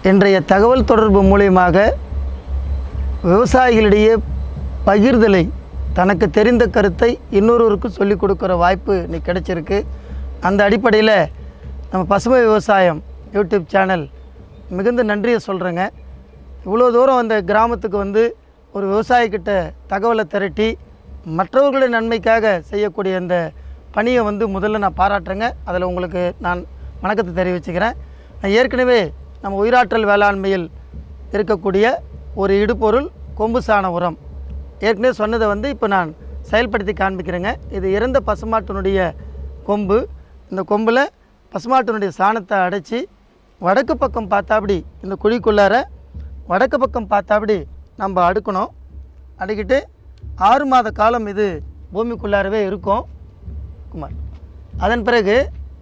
இன்றைய தகவல் தொடர்பு மூலியமாக விவசாயிகளிடையே பகிர்தலை தனக்கு தெரிந்த கருத்தை இன்னொருவருக்கு சொல்லிக் கொடுக்குற வாய்ப்பு இன்னைக்கு கிடைச்சிருக்கு அந்த அடிப்படையில் நம்ம பசுமை விவசாயம் யூடியூப் சேனல் மிகுந்த நன்றியை சொல்கிறேங்க இவ்வளோ தூரம் அந்த கிராமத்துக்கு வந்து ஒரு விவசாயிக்கிட்ட தகவலை திரட்டி மற்றவர்களுடைய நன்மைக்காக செய்யக்கூடிய அந்த பணியை வந்து முதல்ல நான் பாராட்டுறேங்க அதில் உங்களுக்கு நான் வணக்கத்தை தெரிவிச்சுக்கிறேன் நான் ஏற்கனவே நம்ம உயிராற்றல் வேளாண்மையில் இருக்கக்கூடிய ஒரு இடுபொருள் கொம்பு சாண உரம் ஏற்கனவே சொன்னதை வந்து இப்போ நான் செயல்படுத்தி காண்பிக்கிறேங்க இது இறந்த பசுமாட்டினுடைய கொம்பு இந்த கொம்பில் பசுமாட்டினுடைய சாணத்தை அடைச்சி வடக்கு பக்கம் பார்த்தாப்படி இந்த குழிக்குள்ளார வடக்கு பக்கம் பார்த்தாப்படி நம்ம அடுக்கணும் அடுக்கிட்டு ஆறு மாத காலம் இது பூமிக்குள்ளாரவே இருக்கும் குமார் அதன் பிறகு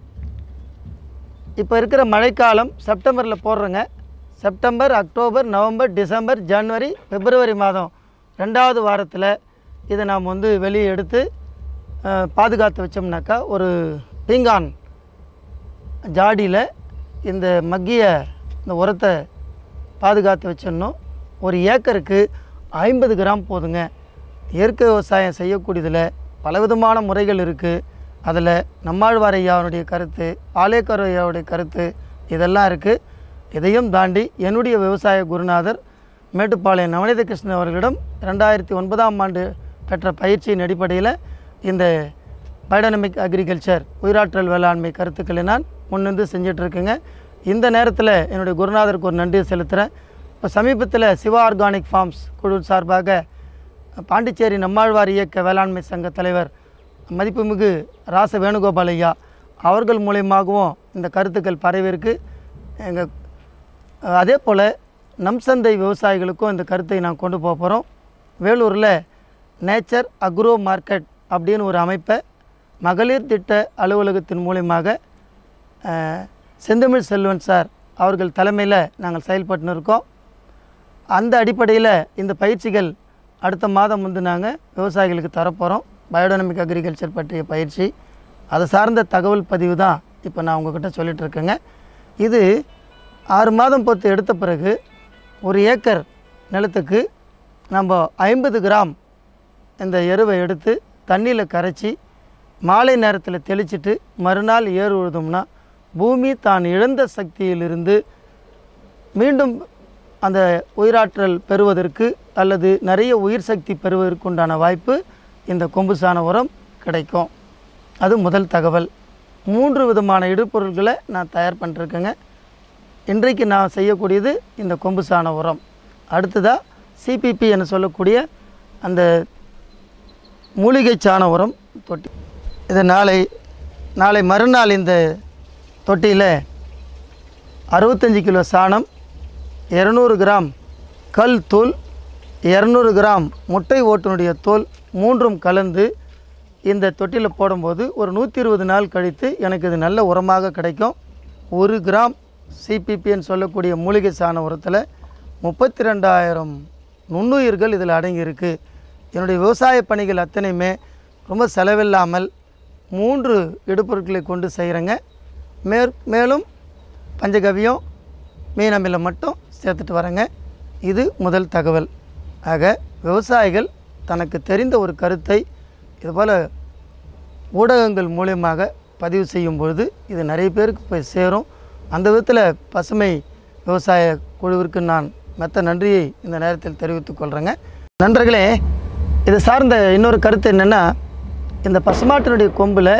இப்போ இருக்கிற மழைக்காலம் செப்டம்பரில் போடுறோங்க செப்டம்பர் அக்டோபர் நவம்பர் டிசம்பர் ஜனவரி பிப்ரவரி மாதம் ரெண்டாவது வாரத்தில் இதை நாம் வந்து வெளியே எடுத்து அஹ், பாதுகாத்து வச்சோம்னாக்கா ஒரு பீங்கான் ஜாடியில் இந்த மக்கிய இந்த உரத்தை பாதுகாத்து வச்சிடணும் ஒரு ஏக்கருக்கு ஐம்பது கிராம் போதுங்க இயற்கை விவசாயம் செய்யக்கூடியதில் பலவிதமான முறைகள் இருக்குது அதில் நம்மாழ்வார் ஐயாவுடைய கருத்து பாலேக்கர் ஐயாவுடைய கருத்து இதெல்லாம் இருக்குது இதையும் தாண்டி என்னுடைய விவசாய குருநாதர் மேட்டுப்பாளையம் நவநீத கிருஷ்ணன் அவர்களிடம் ரெண்டாயிரத்தி ஒன்பதாம் ஆண்டு பெற்ற பயிற்சியின் அடிப்படையில் இந்த பயோடைனமிக் அக்ரிகல்ச்சர் உயிராற்றல் வேளாண்மை கருத்துக்களை நான் முன்னிருந்து செஞ்சிட்ருக்கேங்க இந்த நேரத்தில் என்னுடைய குருநாதருக்கு ஒரு நன்றியை செலுத்துகிறேன் இப்போ சமீபத்தில் சிவா ஆர்கானிக் ஃபார்ம்ஸ் குழு சார்பாக பாண்டிச்சேரி நம்மாழ்வார் இயக்க வேளாண்மை சங்க தலைவர் மதிப்புமிகு ராச வேணுகோபால் ஐயா அவர்கள் மூலியமாகவும் இந்த கருத்துக்கள் பரவிருக்கு எங்கள் அதே போல் நம் சந்தை விவசாயிகளுக்கும் இந்த கருத்தை நான் கொண்டு போக போகிறோம் வேலூரில் நேச்சர் அக்ரோ மார்க்கெட் அப்படின்னு ஒரு அமைப்பை மகளிர் திட்ட அலுவலகத்தின் மூலியமாக அஹ், செந்தமிழ் செல்வன் சார் அவர்கள் தலைமையில் நாங்கள் செயல்பட்டுன்னு இருக்கோம் அந்த அடிப்படையில் இந்த பயிற்சிகள் அடுத்த மாதம் வந்து நாங்கள் விவசாயிகளுக்கு தரப்போகிறோம் பயோடைனமிக் அக்ரிகல்ச்சர் பற்றிய பயிற்சி அதை சார்ந்த தகவல் பதிவு தான் இப்போ நான் உங்ககிட்ட சொல்லிட்டு இருக்கேங்க இது ஆறு மாதம் பொறுத்து எடுத்த பிறகு ஒரு ஏக்கர் நிலத்துக்கு நம்ம ஐம்பது கிராம் இந்த எருவை எடுத்து தண்ணியில் கரைச்சி மாலை நேரத்தில் தெளிச்சிட்டு மறுநாள் ஏறு உழுதோம்னா பூமி தான் இழந்த சக்தியிலிருந்து மீண்டும் அந்த உயிராற்றல் பெறுவதற்கு அல்லது நிறைய உயிர் சக்தி பெறுவதற்கு உண்டான வாய்ப்பு இந்த கொம்பு சாண உரம் கிடைக்கும் அது முதல் தகவல் மூன்று விதமான இடுபொருட்களை நான் தயார் பண்ணிருக்கேங்க இன்றைக்கு நான் செய்யக்கூடியது இந்த கொம்பு சாண உரம் அடுத்ததாக சிபிபி என சொல்லக்கூடிய அந்த மூலிகை சாண உரம் தொட்டி இது நாளை நாளை மறுநாள் இந்த தொட்டியில் அறுபத்தஞ்சி கிலோ சாணம் இரநூறு கிராம் கல் தூள் இரநூறு கிராம் முட்டை ஓட்டினுடைய தோல் மூன்றும் கலந்து இந்த தொட்டியில் போடும்போது ஒரு நூற்றி இருபது நாள் கழித்து எனக்கு இது நல்ல உரமாக கிடைக்கும் ஒரு கிராம் சிபிபின்னு சொல்லக்கூடிய மூலிகை சாண உரத்தில் முப்பத்தி ரெண்டாயிரம் நுண்ணுயிர்கள் இதில் அடங்கியிருக்கு என்னுடைய விவசாய பணிகள் அத்தனையுமே ரொம்ப செலவில்லாமல் மூன்று இடுபொருட்களை கொண்டு செய்கிறேங்க மேற் மேலும் பஞ்சகவியம் மீன் அமிலம் மட்டும் சேர்த்துட்டு வரேங்க இது முதல் தகவல் ஆக விவசாயிகள் தனக்கு தெரிந்த ஒரு கருத்தை இதுபோல் ஊடகங்கள் மூலியமாக பதிவு செய்யும் பொழுது இது நிறைய பேருக்கு போய் சேரும் அந்த விதத்தில் பசுமை விவசாய குழுவிற்கு நான் மெத்த நன்றியை இந்த நேரத்தில் தெரிவித்துக் கொள்கிறேங்க நண்பர்களே இது சார்ந்த இன்னொரு கருத்து என்னென்னா இந்த பசுமாட்டினுடைய கொம்பில்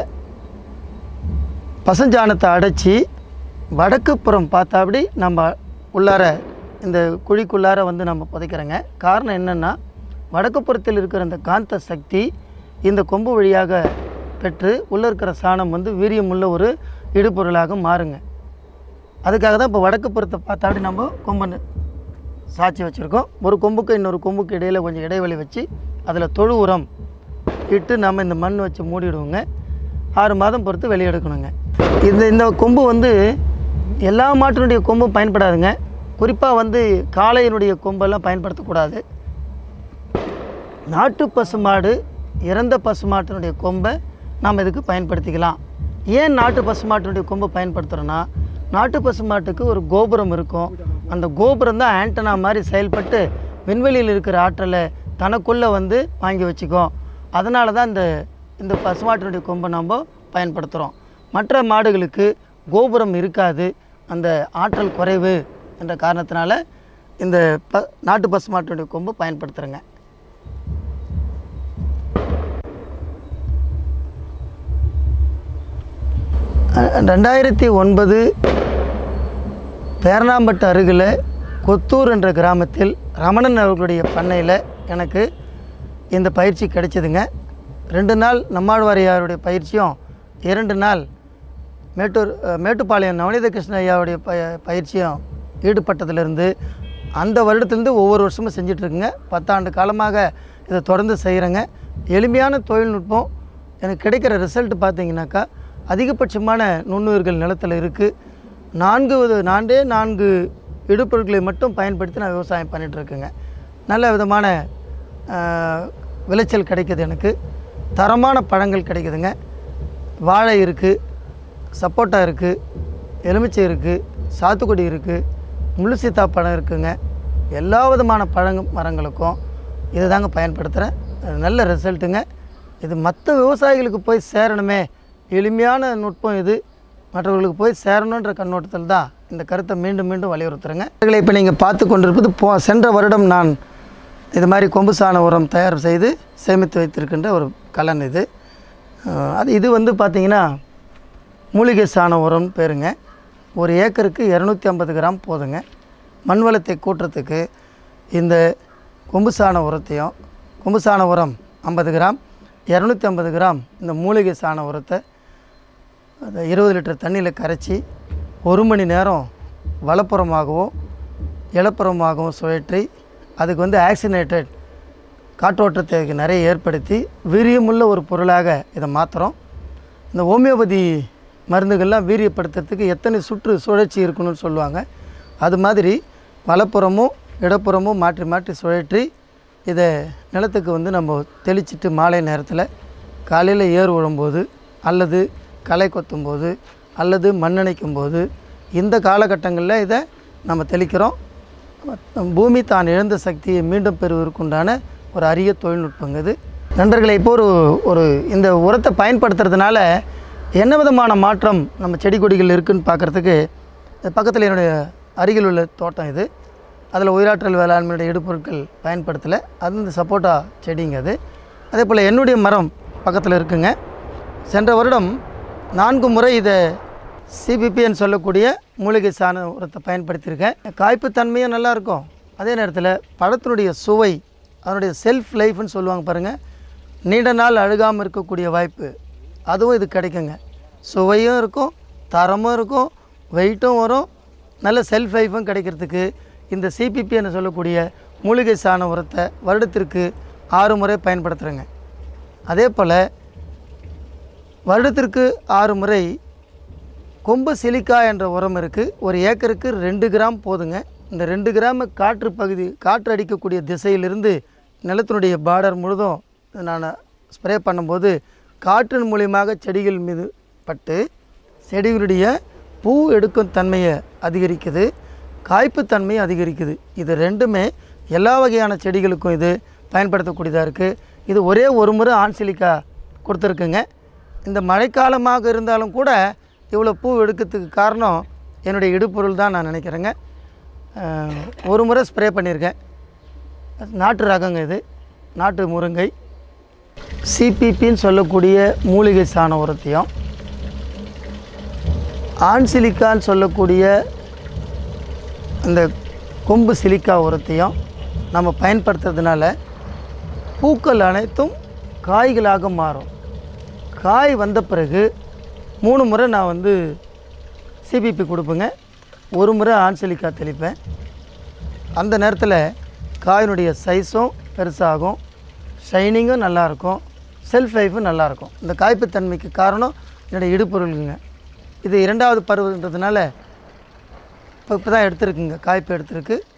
பசுஞ்சாணத்தை அடைச்சி வடக்கு புறம் பார்த்தாபடி நம்ம உள்ளார இந்த குழிக்குள்ளார வந்து நம்ம புதைக்கிறோங்க காரணம் என்னென்னா வடக்கு புறத்தில் இருக்கிற இந்த காந்த சக்தி இந்த கொம்பு வழியாக பெற்று உள்ளே இருக்கிற சாணம் வந்து வீரியமுள்ள ஒரு இடுபொருளாக மாறுங்க அதுக்காக தான் இப்போ வடக்கு புறத்தை பார்த்தாபடி நம்ம கொம்பு சாட்சி வச்சுருக்கோம் ஒரு கொம்புக்கு இன்னொரு கொம்புக்கு இடையில் கொஞ்சம் இடைவெளி வச்சு அதில் தொழு உரம் இட்டு நம்ம இந்த மண் வச்சு மூடிடுவோங்க ஆறு மாதம் பொறுத்து வெளியே எடுக்கணுங்க இந்த இந்த கொம்பு வந்து எல்லா மாட்டினுடைய கொம்பும் பயன்படாதுங்க குறிப்பாக வந்து காளையினுடைய கொம்பெல்லாம் பயன்படுத்தக்கூடாது நாட்டு பசுமாடு இறந்த பசுமாட்டினுடைய கொம்பை நாம் இதுக்கு பயன்படுத்திக்கலாம் ஏன் நாட்டு பசுமாட்டினுடைய கொம்பை பயன்படுத்துகிறோன்னா நாட்டு பசுமாட்டுக்கு ஒரு கோபுரம் இருக்கும் அந்த கோபுரம் தான் ஆண்டனா மாதிரி செயல்பட்டு விண்வெளியில் இருக்கிற ஆற்றலை தனக்குள்ளே வந்து வாங்கி வச்சுக்கும் அதனால தான் இந்த இந்த பசுமாட்டினுடைய கொம்பை நம்ம பயன்படுத்துகிறோம் மற்ற மாடுகளுக்கு கோபுரம் இருக்காது அந்த ஆற்றல் குறைவு என்ற காரணத்தினால இந்த ப நாட்டு பசுமாட்டினுடைய கொம்பு பயன்படுத்துகிறேங்க அஹ் ரெண்டாயிரத்தி ஒன்பது பேரணாம்பட்டு அருகில் கொத்தூர் என்ற கிராமத்தில் ரமணன் அவர்களுடைய பண்ணையில் எனக்கு இந்த பயிற்சி கிடைச்சதுங்க ரெண்டு நாள் நம்மாழ்வாரியாருடைய பயிற்சியும் இரண்டு நாள் மேட்டூர் அஹ், மேட்டுப்பாளையம் நவநீத கிருஷ்ண ஐயாவுடைய ப பயிற்சியும் ஈடுபட்டதிலிருந்து அந்த வருடத்துலேருந்து ஒவ்வொரு வருஷமும் செஞ்சிட்ருக்குங்க பத்தாண்டு காலமாக இதை தொடர்ந்து செய்கிறேங்க எளிமையான தொழில்நுட்பம் எனக்கு கிடைக்கிற ரிசல்ட் பார்த்தீங்கன்னாக்கா அதிகபட்சமான நுண்ணுயிர்கள் நிலத்தில் இருக்குது நான்கு வித- நான்கே நான்கு இடுபொருட்களை மட்டும் பயன்படுத்தி நான் விவசாயம் பண்ணிகிட்ருக்கேங்க நல்ல விதமான ஆஹ், விளைச்சல் கிடைக்குது எனக்கு தரமான பழங்கள் கிடைக்குதுங்க வாழை இருக்குது சப்போட்டா இருக்குது எலுமிச்சை இருக்குது சாத்துக்குடி இருக்குது முள்ளு சீத்தாப்பழம் இருக்குங்க எல்லா விதமான பழங்க மரங்களுக்கும் இதை தாங்க பயன்படுத்துகிறேன் நல்ல ரிசல்ட்டுங்க இது மற்ற விவசாயிகளுக்கு போய் சேரணுமே எளிமையான நுட்பம் இது மற்றவர்களுக்கு போய் சேரணுன்ற கண்ணோட்டத்தில் தான் இந்த கருத்தை மீண்டும் மீண்டும் வலியுறுத்துறேங்க இவர்களை இப்போ நீங்கள் பார்த்து கொண்டிருப்பது போ சென்ற வருடம் நான் இது மாதிரி கொம்பு சாண உரம் தயார் செய்து சேமித்து வைத்திருக்கின்ற ஒரு கலன் இது அஹ் அது இது வந்து பார்த்திங்கன்னா மூலிகை சாண உரம் பேருங்க ஒரு ஏக்கருக்கு இரநூத்தி ஐம்பது கிராம் போதுங்க மண் வளத்தை கூட்டுறதுக்கு இந்த கொம்பு சாண உரத்தையும் கொம்பு சாண உரம் ஐம்பது கிராம் இரநூத்தி ஐம்பது கிராம் இந்த மூலிகை சாண உரத்தை அதை இருபது லிட்டர் தண்ணியில் கரைச்சி ஒரு மணி நேரம் வலப்புறமாகவும் இலப்புறமாகவும் சுழற்றி அதுக்கு வந்து ஆக்சினேட்டட் காற்றோட்டத்தை இதுக்கு நிறைய ஏற்படுத்தி வீரியமுள்ள ஒரு பொருளாக இதை மாற்றுறோம் இந்த ஹோமியோபதி மருந்துகள்லாம் வீரியப்படுத்துறதுக்கு எத்தனை சுற்று சுழற்சி இருக்கணும்னு சொல்லுவாங்க அது மாதிரி வலப்புறமும் இடப்புறமும் மாற்றி மாற்றி சுழற்றி இதை நிலத்துக்கு வந்து நம்ம தெளிச்சிட்டு மாலை நேரத்தில் காலையில் ஏர் விழும்போது அல்லது களை கொத்தும் போது அல்லது மண்ணணைக்கும் போது இந்த காலகட்டங்களில் இதை நம்ம தெளிக்கிறோம் பூமி தான் இழந்த சக்தியை மீண்டும் பெறுவதற்குண்டான ஒரு அரிய தொழில்நுட்பங்க இது நண்பர்களை இப்போ ஒரு ஒரு இந்த உரத்தை பயன்படுத்துறதுனால என்ன விதமான மாற்றம் நம்ம செடி கொடிகள் இருக்குன்னு பார்க்குறதுக்கு பக்கத்தில் என்னுடைய அருகில் உள்ள தோட்டம் இது அதில் உயிராற்றல் வேளாண்மையுடைய இடுபொருட்கள் பயன்படுத்தலை அது இந்த சப்போட்டா செடிங்க அது அதே போல் என்னுடைய மரம் பக்கத்தில் இருக்குங்க சென்ற வருடம் நான்கு முறை இதை சிபிபின்னு சொல்லக்கூடிய மூலிகை சாண உரத்தை பயன்படுத்தியிருக்கேன் காய்ப்புத்தன்மையும் நல்லா இருக்கும் அதே நேரத்தில் பழத்தினுடைய சுவை அதனுடைய செல்ஃப் லைஃப்னு சொல்லுவாங்க பாருங்கள் நீண்ட நாள் அழுகாமல் இருக்கக்கூடிய வாய்ப்பு அதுவும் இது கிடைக்குங்க சுவையும் இருக்கும் தரமும் இருக்கும் வெயிட்டும் வரும் நல்ல செல்ஃப் லைஃபும் கிடைக்கிறதுக்கு இந்த சிபிபின்னு சொல்லக்கூடிய மூலிகை சாண உரத்தை வருடத்திற்கு ஆறு முறை பயன்படுத்துகிறேங்க அதே போல் வருடத்திற்கு ஆறு முறை கொம்பு சிலிக்கா என்ற உரம் இருக்குது ஒரு ஏக்கருக்கு ரெண்டு கிராம் போதுங்க இந்த ரெண்டு கிராம் காற்று பகுதி காற்று அடிக்கக்கூடிய திசையிலிருந்து நிலத்தினுடைய பார்டர் முழுதும் நான் ஸ்ப்ரே பண்ணும்போது காற்றின் மூலியமாக செடிகள் மீது பட்டு செடிகளுடைய பூ எடுக்கும் தன்மையை அதிகரிக்குது காய்ப்பு தன்மையை அதிகரிக்குது இது ரெண்டுமே எல்லா வகையான செடிகளுக்கும் இது பயன்படுத்தக்கூடியதாக இருக்குது இது ஒரே ஒரு முறை ஆண் சிலிக்கா கொடுத்துருக்குங்க இந்த மழைக்காலமாக இருந்தாலும் கூட இவ்வளோ பூ எடுக்கிறதுக்கு காரணம் என்னுடைய இடுப்பொருள் தான் நான் நினைக்கிறேங்க அஹ், ஒரு முறை ஸ்ப்ரே பண்ணியிருக்கேன் நாட்டு ரகங்க இது நாட்டு முருங்கை சிபிபின்னு சொல்லக்கூடிய மூலிகை சாண உரத்தையும் ஆண் சிலிக்கான்னு சொல்லக்கூடிய அந்த கொம்பு சிலிக்கா உரத்தையும் நம்ம பயன்படுத்துறதுனால பூக்கள் அனைத்தும் காய்களாக மாறும் காய் வந்த பிறகு மூணு முறை நான் வந்து சிபிபி கொடுப்பேங்க ஒரு முறை ஆண் சிலிக்கா தெளிப்பேன் அந்த நேரத்தில் காயினுடைய சைஸும் பெருசாகும் ஷைனிங்கும் நல்லாயிருக்கும் செல்ஃப் லைஃபும் நல்லாயிருக்கும் இந்த காய்ப்புத்தன்மைக்கு காரணம் என்னுடைய இடுப்பொருளுங்க இது இரண்டாவது பருவன்றதுனால இப்போ இப்போ தான் எடுத்திருக்குங்க காய்ப்பு எடுத்திருக்கு